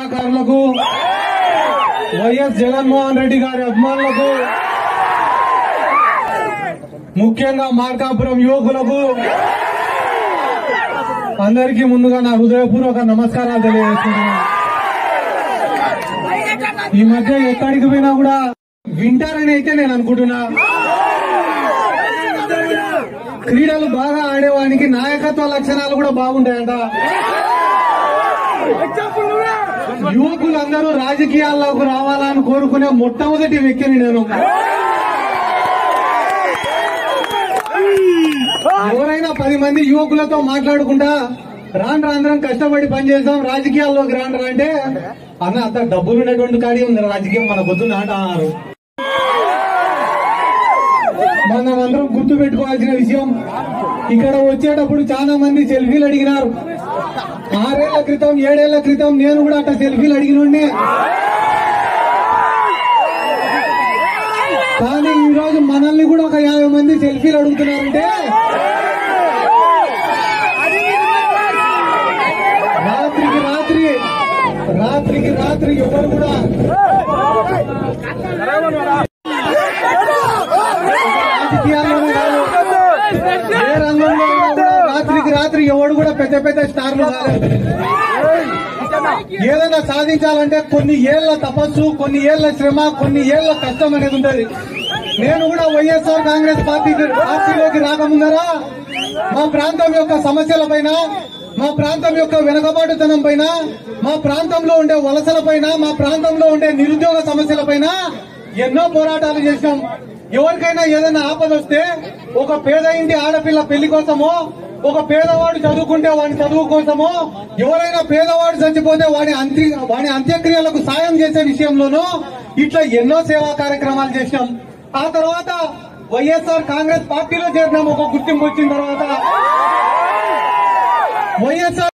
క్రీడాకారులకు వైఎస్ జగన్మోహన్ రెడ్డి గారి అభిమానులకు ముఖ్యంగా మార్కాపురం యువకులకు అందరికీ ముందుగా నా హృదయపూర్వక నమస్కారాలు తెలియజేస్తున్నాను ఈ మధ్య ఎక్కడికి పోయినా కూడా వింటారని అయితే నేను అనుకుంటున్నా క్రీడలు బాగా ఆడేవానికి నాయకత్వ లక్షణాలు కూడా బాగుంటాయంట యువకులందరూ రాజకీయాల్లోకి రావాలని కోరుకునే మొట్టమొదటి వ్యక్తిని నేను ఎవరైనా పది మంది యువకులతో మాట్లాడుకుంటా రాను రాంధ్రం కష్టపడి పనిచేస్తాం రాజకీయాల్లోకి రాండ్రా అంటే అన్న అంత డబ్బులు ఉన్నటువంటి కాడి ఉంది రాజకీయం మన పొద్దున్న ఆట అన్నారు మనం అందరం గుర్తు పెట్టుకోవాల్సిన విషయం ఇక్కడ వచ్చేటప్పుడు చాలా మంది సెల్ఫీలు అడిగినారు ఆరేళ్ల క్రితం ఏడేళ్ల క్రితం నేను కూడా అట్లా సెల్ఫీలు అడిగినండి కానీ ఈ రోజు మనల్ని కూడా ఒక యాభై మంది సెల్ఫీలు అడుగుతున్నారంటే రాత్రికి రాత్రి రాత్రికి రాత్రి ఎవరు కూడా రాజకీయాల్లోనే కాదు ఏ రంగంలో అయినా కూడా రాత్రికి రాత్రి ఎవడు కూడా పెద్ద పెద్ద స్టార్లు కాలేదు ఏదైనా సాధించాలంటే కొన్ని ఏళ్ల తపస్సు కొన్ని ఏళ్ల శ్రమ కొన్ని ఏళ్ల కష్టం అనేది ఉంటది నేను కూడా వైఎస్ఆర్ కాంగ్రెస్ పార్టీ పార్టీలోకి రాకముందరా మా ప్రాంతం యొక్క సమస్యల పైన మా ప్రాంతం యొక్క వెనుకబాటుతనం పైన మా ప్రాంతంలో ఉండే వలసల పైన మా ప్రాంతంలో ఉండే నిరుద్యోగ సమస్యల పైన ఎన్నో పోరాటాలు చేసినాం ఎవరికైనా ఏదైనా ఆపద వస్తే ఒక పేద ఇంటి ఆడపిల్ల పెళ్లి కోసమో ఒక పేదవాడు చదువుకుంటే వాడి చదువు కోసమో ఎవరైనా పేదవాడు చచ్చిపోతే వాడి అంత్య వాడి అంత్యక్రియలకు సాయం చేసే విషయంలోనూ ఇట్లా ఎన్నో సేవా కార్యక్రమాలు చేసినాం ఆ తర్వాత వైఎస్ఆర్ కాంగ్రెస్ పార్టీలో చేరినాం ఒక గుర్తింపు వచ్చిన తర్వాత వైఎస్ఆర్